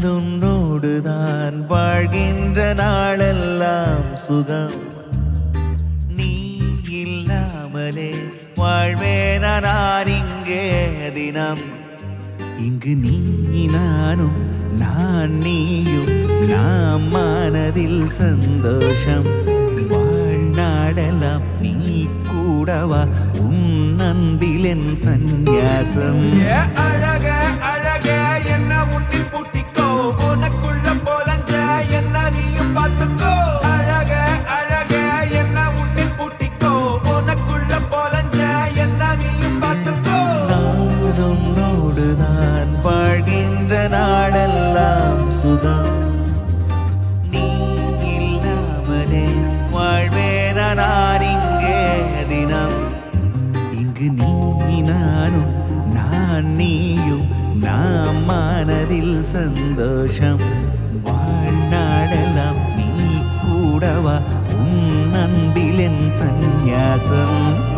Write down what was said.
நான் உன்னோடுதான் வாழ்கின்ற நாளெல்லாம் சுகம் நீ இல்லாமலே வாழ்வேன நான் இங்கே தினம் இங்கு நீ நானும் நான் நீயும் நாம் மனதில் சந்தோஷம் வாழ்நாடெல்லாம் நீ கூடவா உன் அன்பிலென் சந்நியாசம் ஏ அழக அழக என்ன உன்னில் பூட்டிக்கோ உனக்குள்ள போலஞ்ச என்ன நீயும் பார்த்துக்கோ அழக அழக என்ன உன்னில் பூட்டிக்கோ உனக்குள்ள போலஞ்ச என்ன நீயும் பார்த்துக்கோ நான் உன்னோடுதான் வாழ்கின்ற நாளெல்லாம் சுகம் நீ இல்லாமலே வாழ்வேன நான் இங்கே தினம் இங்கு நீ நானும் நான் நீயும் நாம் மனதில் சந்தோஷம் வாழ்நாடெல்லாம் நீ கூடவா உன் அன்பிலென் சந்நியாசம்